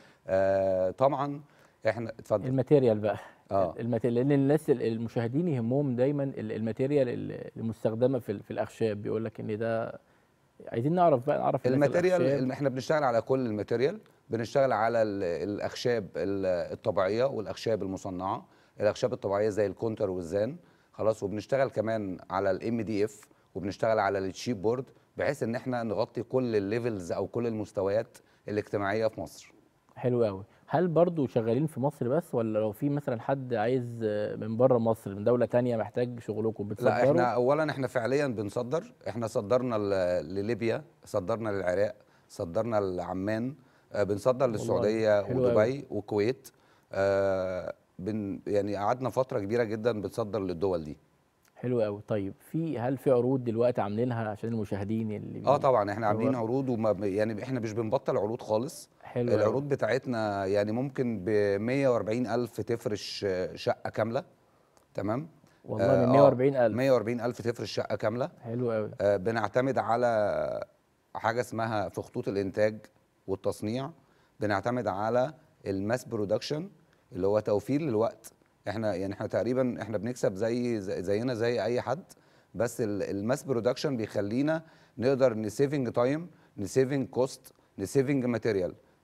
آه طبعا احنا اتفضل الماتيريال بقى آه. الماتيريال لان الناس ال- المشاهدين يهمهم دايما ال- الماتيريال ال- المستخدمه في ال- في الاخشاب بيقول لك ان ده عايزين نعرف بقى نعرف الناس الماتيريال الأخشاب. الم- احنا بنشتغل على كل الماتيريال بنشتغل على ال- الاخشاب ال- الطبيعيه والاخشاب المصنعه الاخشاب الطبيعيه زي الكونتر والزان خلاص وبنشتغل كمان على الام دي اف وبنشتغل على التشيب بورد بحيث ان احنا نغطي كل الليفلز او كل المستويات الاجتماعيه في مصر حلو قوي هل برضو شغالين في مصر بس ولا لو في مثلا حد عايز آه، من بره مصر من دوله تانية محتاج شغلكم بتصدروا لا احنا اولا احنا فعليا بنصدر احنا صدرنا ل- لليبيا صدرنا للعراق صدرنا لعمان آه، بنصدر للسعوديه حلو أوي. ودبي والكويت آه، بن يعني قعدنا فتره كبيره جدا بنصدر للدول دي حلو قوي طيب في هل في عروض دلوقتي عاملينها عشان المشاهدين اللي اه بي- طبعا احنا عاملين هو- عروض وما ب- يعني احنا مش بنبطل عروض خالص حلو أوي. العروض بتاعتنا يعني ممكن ب 140 الف تفرش آه، شقه كامله تمام والله آه، من آه، 140,000 140 الف تفرش شقه كامله حلو قوي آه، بنعتمد على حاجه اسمها في خطوط الانتاج والتصنيع بنعتمد على الماس برودكشن اللي هو توفير للوقت احنا يعني احنا تقريبا احنا بنكسب زي زي- زينا زي اي حد بس ال- الماس برودكشن بيخلينا نقدر نسيفنج تايم نسيفنج كوست نسيفنج ماتيريال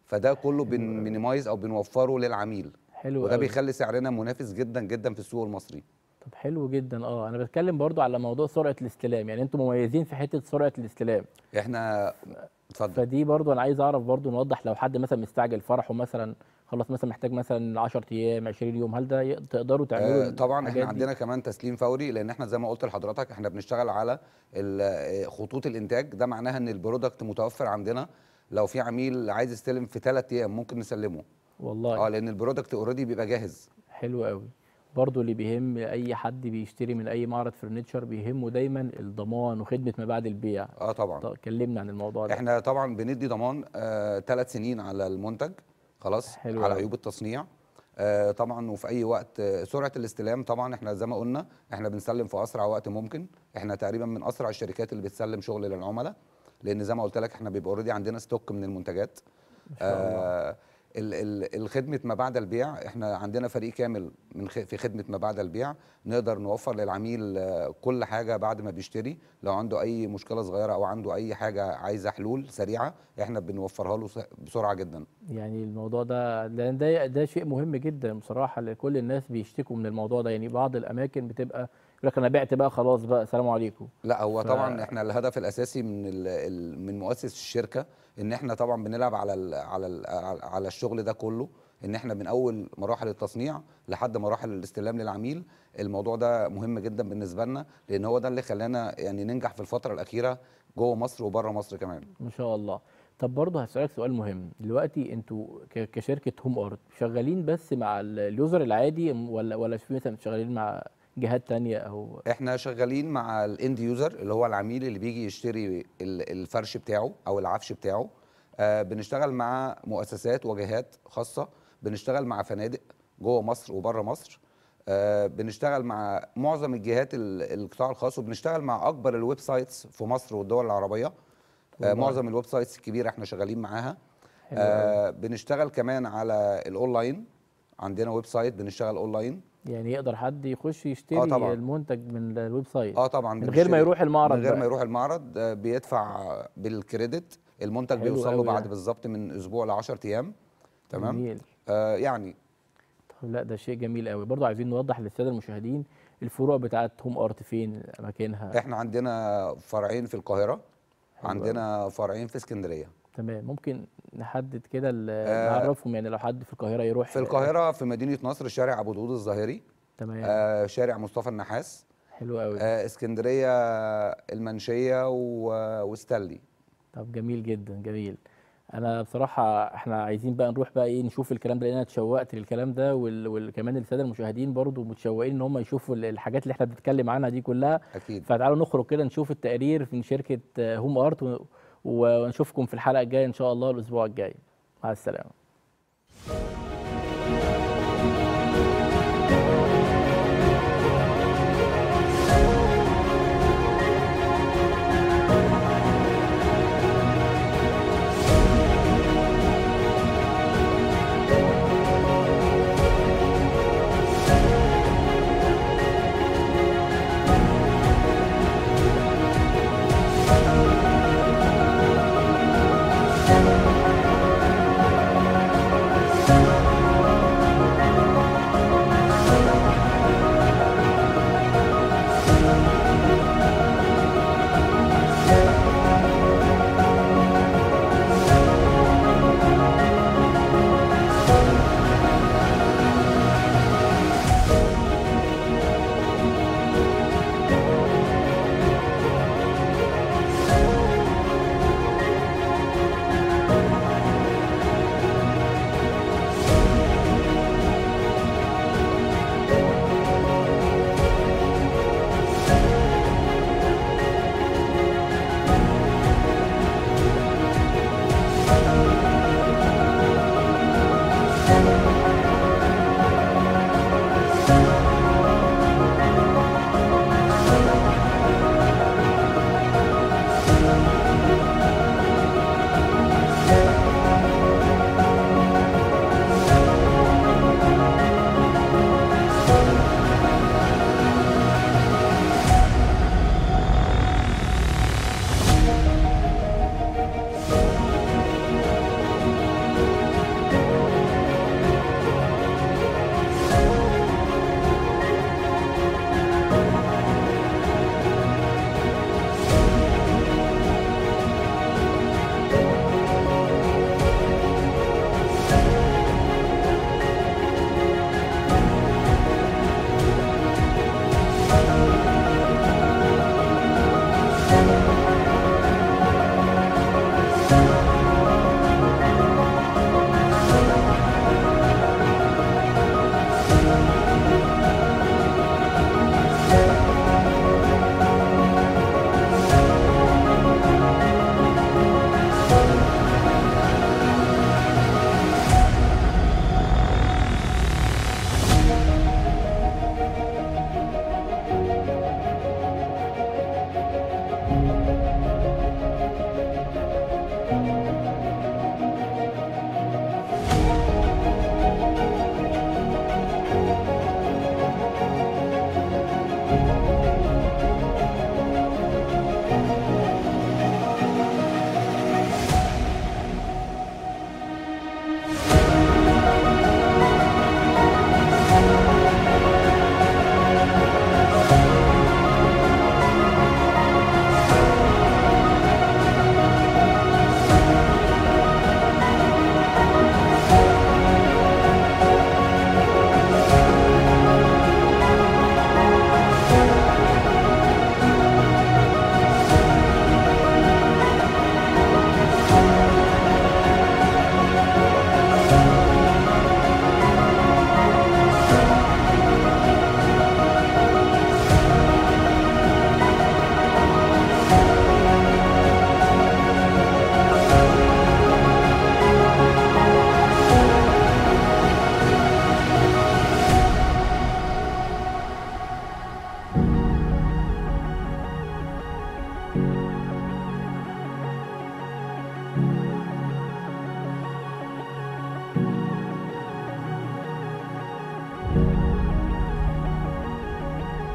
فده كله بنمينيمايز او بنوفره للعميل حلو وده قوي. بيخلي سعرنا منافس جدا جدا في السوق المصري طب حلو جدا اه انا بتكلم برضو على موضوع سرعه الاستلام يعني انتم مميزين في حته سرعه الاستلام احنا اتفضل فدي برضو انا عايز اعرف برضو نوضح لو حد مثلا مستعجل فرحه مثلا خلاص مثلا محتاج مثلا 10 ايام 20 يوم هل ده ي- تقدروا تعملوا آه، طبعا الحاجات احنا دي؟ عندنا كمان تسليم فوري لان احنا زي ما قلت لحضرتك احنا بنشتغل على ال- آه، خطوط الانتاج ده معناها ان البرودكت متوفر عندنا لو في عميل عايز يستلم في ثلاث ايام ممكن نسلمه والله اه لان البرودكت اوريدي بيبقى جاهز حلو قوي برضو اللي بيهم اي حد بيشتري من اي معرض فرنتشر بيهمه دايما الضمان وخدمه ما بعد البيع اه طبعا طب كلمنا عن الموضوع ده احنا طبعا بندي ضمان ثلاث سنين على المنتج خلاص حلو على أوي. عيوب التصنيع آه طبعا وفي اي وقت آه، سرعه الاستلام طبعا احنا زي ما قلنا احنا بنسلم في اسرع وقت ممكن احنا تقريبا من اسرع الشركات اللي بتسلم شغل للعملاء لان زي ما قلت لك احنا بيبقى اوريدي عندنا ستوك من المنتجات آه ال- ال- الخدمه ما بعد البيع احنا عندنا فريق كامل من خ- في خدمه ما بعد البيع نقدر نوفر للعميل آه، كل حاجه بعد ما بيشتري لو عنده اي مشكله صغيره او عنده اي حاجه عايزه حلول سريعه احنا بنوفرها له س- بسرعه جدا يعني الموضوع ده لان ده ده شيء مهم جدا بصراحه لكل الناس بيشتكوا من الموضوع ده يعني بعض الاماكن بتبقى يقول لك انا بعت بقى خلاص بقى سلام عليكم لا هو ف- طبعا احنا الهدف الاساسي من ال- ال- من مؤسس الشركه ان احنا طبعا بنلعب على ال على ال على الشغل ده كله ان احنا من اول مراحل التصنيع لحد مراحل الاستلام للعميل الموضوع ده مهم جدا بالنسبه لنا لان هو ده اللي خلانا يعني ننجح في الفتره الاخيره جوه مصر وبره مصر كمان ما شاء الله طب برضه هسألك سؤال مهم دلوقتي انتوا ك- كشركه هوم ارت شغالين بس مع ال- اليوزر العادي ولا ولا في مثلا شغالين مع جهات تانية او احنا شغالين مع الاند يوزر اللي هو العميل اللي بيجي يشتري ال- الفرش بتاعه او العفش بتاعه آه بنشتغل مع مؤسسات وجهات خاصه بنشتغل مع فنادق جوه مصر وبره مصر آه بنشتغل مع معظم الجهات ال- القطاع الخاص وبنشتغل مع اكبر الويب سايتس في مصر والدول العربيه آه والله. معظم الويب سايتس الكبيره احنا شغالين معاها حلو أوي. آه بنشتغل كمان على الاونلاين عندنا ويب سايت بنشتغل اونلاين يعني يقدر حد يخش يشتري طبعاً. المنتج من الويب سايت اه طبعا من غير بنشتري- ما يروح المعرض من غير بقى. ما يروح المعرض آه، بيدفع بالكريدت المنتج حلو بيوصل له أوي بعد ده. بالظبط من اسبوع ل 10 ايام تمام جميل آه يعني طب لا ده شيء جميل قوي برضه عايزين نوضح للساده المشاهدين الفروع بتاعت هوم ارت فين اماكنها احنا عندنا فرعين في القاهره حلو عندنا فرعين في اسكندريه تمام ممكن نحدد كده ال- آه، نعرفهم يعني لو حد في القاهره يروح في القاهره في مدينه نصر شارع ابو داوود الظاهري تمام آه شارع مصطفى النحاس حلو قوي آه اسكندريه المنشيه و- وستانلي طب جميل جدا جميل انا بصراحه احنا عايزين بقى نروح بقى ايه نشوف الكلام ده لان انا اتشوقت للكلام ده وال- وكمان الساده المشاهدين برضو متشوقين ان هم يشوفوا ال- الحاجات اللي احنا بنتكلم عنها دي كلها اكيد فتعالوا نخرج كده نشوف التقرير من شركه آه، هوم ارت و- ونشوفكم في الحلقه الجايه ان شاء الله الاسبوع الجاي مع السلامه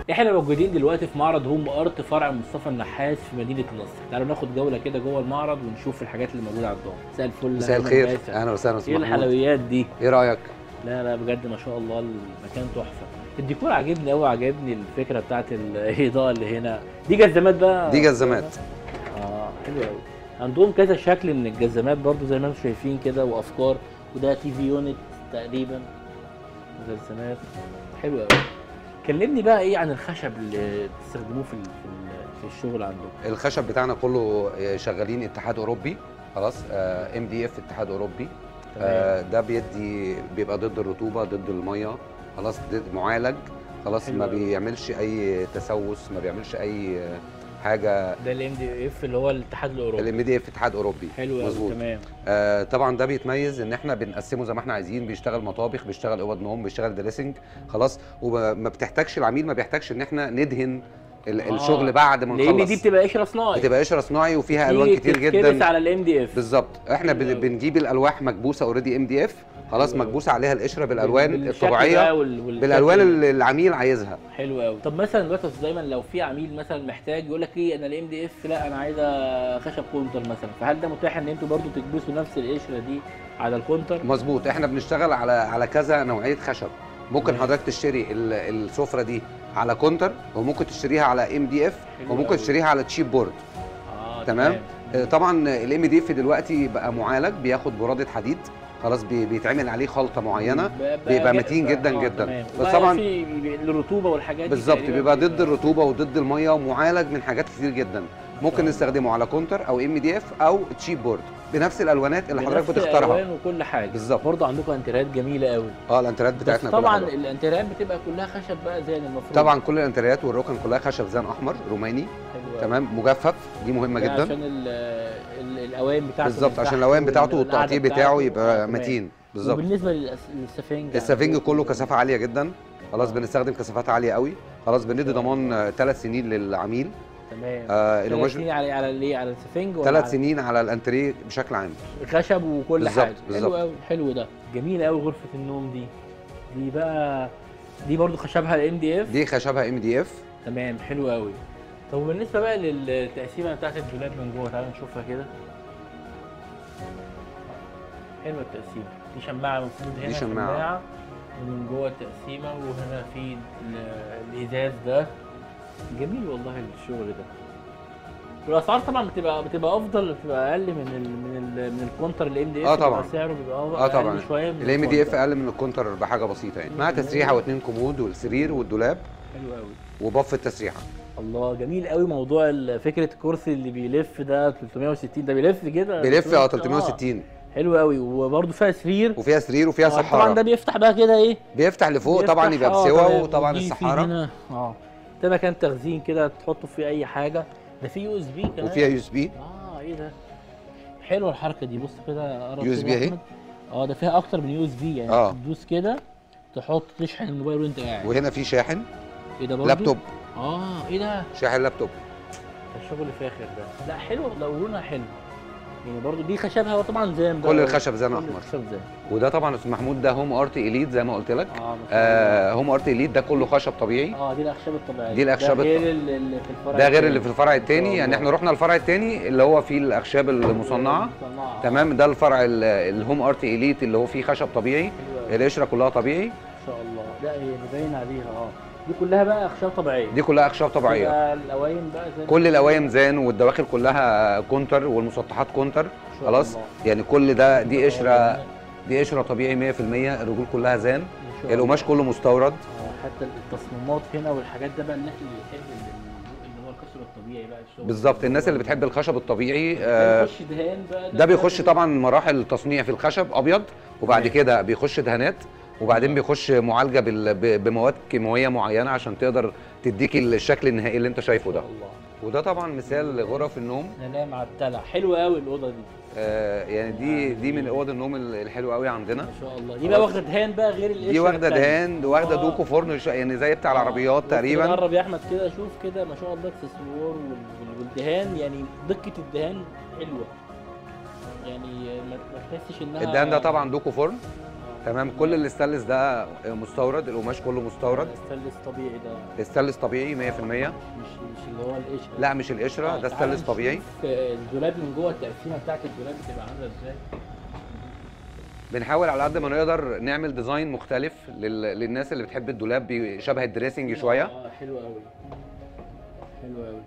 احنا موجودين دلوقتي في معرض هوم ارت فرع مصطفى النحاس في مدينه نصر تعالوا ناخد جوله كده جوه المعرض ونشوف الحاجات اللي موجوده عندهم مساء الفل مساء أهلاً الخير باسم. اهلا وسهلا ايه استاذ محمود الحلويات دي ايه رايك لا لا بجد ما شاء الله المكان تحفه الديكور عاجبني قوي عجبني الفكره بتاعت الاضاءه اللي هنا دي جزمات بقى دي جزمات اه حلو قوي عندهم كذا شكل من الجزمات برضو زي ما انتم شايفين كده وافكار وده تي في يونت تقريبا جزمات حلو قوي كلمني بقى ايه عن الخشب اللي بتستخدموه في ال- في ال- في الشغل عندكم الخشب بتاعنا كله شغالين اتحاد اوروبي خلاص ام دي اف اتحاد اوروبي آه، ده بيدي بيبقى ضد الرطوبه ضد الميه خلاص ضد معالج خلاص حلو ما أوي. بيعملش اي تسوس ما بيعملش اي آه، حاجه ده الام دي اف اللي هو الاتحاد الاوروبي الام دي اف اتحاد اوروبي حلو قوي مظبوط تمام آه طبعا ده بيتميز ان احنا بنقسمه زي ما احنا عايزين بيشتغل مطابخ بيشتغل اوض نوم بيشتغل دريسنج خلاص وما بتحتاجش العميل ما بيحتاجش ان احنا ندهن ال- آه. الشغل بعد ما لان نخلص دي بتبقى قشره صناعي بتبقى قشره صناعي وفيها الوان كتير تتكبس جدا على الام دي اف بالظبط احنا حلو بن- أوي. بنجيب الالواح مكبوسه اوريدي ام دي اف خلاص حلو أوي. مكبوسه عليها القشره بالالوان بالشكل الطبيعيه بقى وال- والشكل بالالوان اللي العميل عايزها حلو قوي طب مثلا دلوقتي يا أستاذ دايما لو في عميل مثلا محتاج يقول لك ايه انا الام دي اف لا انا عايزه خشب كونتر مثلا فهل ده متاح ان انتوا برضو تكبسوا نفس القشره دي على الكونتر مظبوط احنا بنشتغل على على كذا نوعيه خشب ممكن تمام. حضرتك تشتري ال- السفره دي على كونتر وممكن تشتريها على ام دي اف حلو وممكن أوي. تشتريها على تشيب بورد اه تمام آه، طبعا الام دي اف دلوقتي بقى معالج بياخد براده حديد خلاص بي- بيتعمل عليه خلطه معينه بيبقى متين جدا جدا. بس بس طبعا طبعاً- في بيبقى الرطوبه والحاجات دي بالظبط تقريباً بيبقى ضد الرطوبه وضد الميه ومعالج من حاجات كتير جدا ممكن الله. نستخدمه على كونتر او ام دي اف او تشيب بورد بنفس الالوانات اللي حضرتك بنفس بتختارها الألوان وكل حاجه بالظبط. برضه عندكم انتريات جميله قوي اه الانتريات بس بتاعتنا كلها طبعا حلوة. الانتريات بتبقى كلها خشب بقى زي المفروض طبعا كل الانتريات والركن كلها خشب زان احمر روماني حلو أوي. تمام مجفف دي مهمه ده جدا عشان ال- ال- الاوان بتاعته بالظبط من عشان تحت الاوان بتاعته والقعدة والتقطيع بتاعه بتاعته. يبقى آه، تمام. متين بالظبط وبالنسبه للأس- للسفنج السفنج عندكم كله كثافه عاليه جدا خلاص آه. بنستخدم كثافات عاليه قوي خلاص بندي شاء ضمان ثلاث سنين للعميل تمام آه ثلاث القماش سنين على على الايه على السفنج ولا ثلاث على سنين على الانتريه بشكل عام خشب وكل بالظبط، حاجه بالظبط. حلو قوي حلو ده جميله قوي غرفه النوم دي دي بقى دي برضو خشبها الام دي اف دي خشبها ام دي اف تمام حلو قوي طب وبالنسبه بقى للتقسيمه بتاعت الدولاب من جوه تعالى نشوفها كده حلوه التقسيمه دي شماعه المفروض هنا دي شماعة. ومن جوه التقسيمه وهنا في ال- الازاز ده جميل والله الشغل ده والاسعار طبعا بتبقى بتبقى افضل بتبقى اقل من ال من ال من الكونتر الام دي اف آه طبعاً. سعره بيبقى اه أقل طبعا شويه من الام دي اف الكونتر. اقل من الكونتر بحاجه بسيطه يعني مع مم. تسريحه واثنين كومود والسرير والدولاب حلو قوي وبف التسريحه الله جميل قوي موضوع ال- فكره الكرسي اللي بيلف ده 360 ده بيلف كده بيلف اه آه. 360 حلو قوي وبرده فيها سرير وفيها سرير وفيها آه، طبعا صحاره ده بيفتح بقى كده ايه بيفتح لفوق بيفتح- طبعا يبقى آه، بسوا تمام. وطبعا ودي في الصحاره هنا اه ده مكان تخزين كده تحطوا فيه اي حاجه ده فيه يو اس بي كمان وفيها يو اس بي اه ايه ده حلوه الحركه دي بص كده قرب USB كده أهي. أحمد. اه ده فيها اكتر من يو اس بي يعني آه. تدوس كده تحط تشحن الموبايل وانت قاعد وهنا في شاحن ايه ده برضه لابتوب اه ايه ده شاحن لابتوب ده شغل فاخر ده لا حلو لو لونها حلو يعني برضو دي خشبها طبعا زان كل الخشب زان كل احمر الخشب زان وده طبعا استاذ محمود ده هوم ارت اليت زي ما قلت لك اه ما شاء الله. آه هوم ارت اليت ده كله خشب طبيعي اه دي الاخشاب الطبيعيه دي الأخشاب ده الط- غير ال- اللي في الفرع ده غير التاني. اللي في الفرع ما الثاني شاء يعني الله. احنا رحنا الفرع الثاني اللي هو فيه الاخشاب المصنعه مصنعه تمام ده الفرع ال- الهوم ارت اليت اللي هو فيه خشب طبيعي حلو أوي. القشره كلها طبيعي ما شاء الله لا هي باين عليها اه دي كلها بقى اخشاب طبيعيه دي كلها اخشاب طبيعيه يبقى الاوايم بقى زي كل الاوايم زان والدواخل كلها كونتر والمسطحات كونتر ما شاء خلاص الله. يعني كل ده دي قشره ما دي قشره طبيعي 100% الرجول كلها زان شاء القماش كله مستورد آه، حتى التصميمات هنا والحاجات ده بقى الناس اللي بتحب ال- اللي هو الكسر الطبيعي بقى الشغل بالظبط الناس اللي بتحب الخشب الطبيعي ده آه، بيخش دهان بقى ده بيخش طبعا مراحل تصنيع في الخشب ابيض وبعد تمام. كده بيخش دهانات وبعدين بيخش معالجه بال- ب- بمواد كيماويه معينه عشان تقدر تديك الشكل النهائي اللي انت شايفه ده الله وده طبعا مثال غرف النوم ننام على الدلع حلوه قوي الاوضه دي آه، يعني دي دي من اوض النوم ال- الحلوه قوي عندنا ما شاء الله دي بقى واخده دهان بقى غير القشره دي واخده التانية. دهان واخده آه. دوكو فرن ش- يعني زي بتاع آه. العربيات بص تقريبا كده قرب يا احمد كده شوف كده ما شاء الله اكسسوار وال- وال- والدهان يعني دقه الدهان حلوه يعني ما ما تحسش انها الدهان ده طبعا دوكو فرن آه. تمام كل الاستانلس ده مستورد القماش كله مستورد الستانلس طبيعي ده استانلس طبيعي 100% مش مش اللي هو القشره لا مش القشره آه، ده تعال استانلس نشوف طبيعي الدولاب من جوه التقسيمه بتاعت الدولاب بتبقى عامله ازاي بنحاول على قد ما نقدر نعمل ديزاين مختلف لل... للناس اللي بتحب الدولاب بي- شبه الدريسنج شويه اه حلو قوي حلو قوي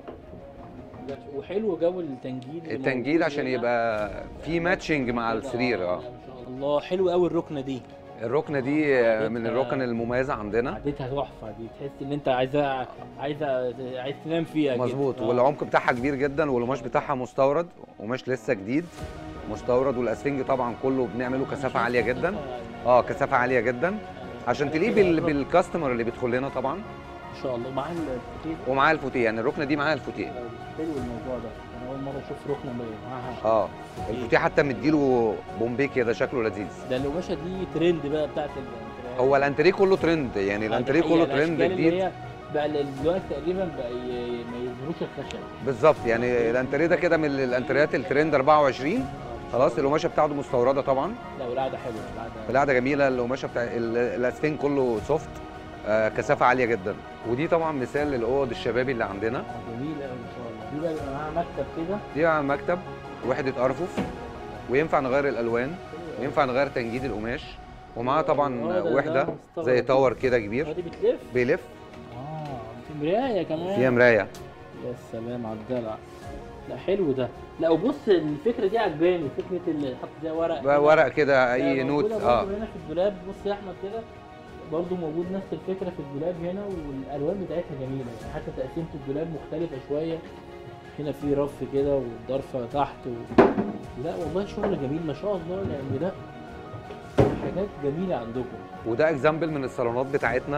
وحلو جو التنجيد اللي التنجيد موجود عشان هنا. يبقى في ماتشنج مع كده، السرير اه ما شاء الله حلو قوي الركنه دي الركنه دي آه، من عدتها- الركن المميزه عندنا قعدتها تحفه دي تحس ان انت عايزه عايزه عايز تنام فيها كده. مظبوط آه. والعمق بتاعها كبير جدا والقماش بتاعها مستورد قماش لسه جديد مستورد والاسفنج طبعا كله بنعمله كثافه عاليه جدا اه كثافه عاليه جدا عشان تليق بال... بالكاستمر اللي بيدخل لنا طبعا ان شاء الله مع الفوتيه ومعاه الفوتيه يعني الركنه دي معاها الفوتيه حلو الموضوع ده انا اول مره اشوف ركنه معاها اه الفوتيه حتى مديله بومبي كده شكله لذيذ ده القماشه دي ترند بقى بتاعت ال- هو الانتريه كله ترند يعني الانتريه الحقيقة كله ترند الأشكال اللي جديد هي بقى ال- دلوقتي تقريبا بقى ي- ما يظهروش الخشب بالظبط يعني الانتريه ده كده من الانتريات الترند 24 خلاص القماشه بتاعته مستورده طبعا لا والقعده حلوه القعده القعده جميله القماشه بتاع ال- الاسفنج كله سوفت آه كثافه عاليه جدا ودي طبعا مثال للاوض الشبابي اللي عندنا آه، جميل قوي ان شاء الله دي بقى بيبقى معاها مكتب كده دي على مكتب وحده ارفف وينفع نغير الالوان وينفع نغير تنجيد القماش ومعاها طبعا آه، ده- ده وحده مستغرب زي دي. تاور كده آه، كبير دي بتلف بيلف اه في مرايه كمان فيها مرايه يا سلام على الدلع لا حلو ده لا وبص الفكره دي عجباني فكره اللي حط فيها ورق بقى كده. ورق كده لا، اي نوت موجودة اه برضه هنا في الدولاب بص يا احمد كده برضه موجود نفس الفكره في الدولاب هنا والالوان بتاعتها جميله يعني حتى تقسيمه الدولاب مختلفه شويه هنا في رف كده والضرفه تحت و... لا والله شغل جميل ما شاء الله يعني ده حاجات جميله عندكم وده اكزامبل من الصالونات بتاعتنا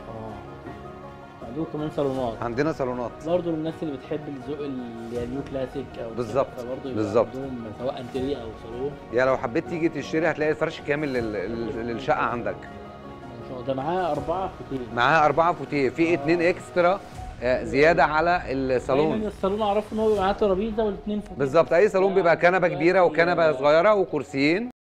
اه عندكم كمان صالونات عندنا صالونات برضه للناس اللي بتحب الذوق اللي النيو كلاسيك او كده، بالظبط، فبرضه يبقى بالظبط. عندهم سواء انتريه او صالون يعني لو حبيت تيجي تشتري هتلاقي الفرش كامل لل- لل- للشقه عندك ما شاء الله ده معاه اربعه فتين معاها أربعة فوتيه في اتنين اكسترا آه، زيادة على دايما الصالون الصالون اعرفه ان هو بيبقى معاه ترابيزه والاثنين فتين بالظبط أي صالون بيبقى كنبة كبيرة وكنبة صغيرة وكرسيين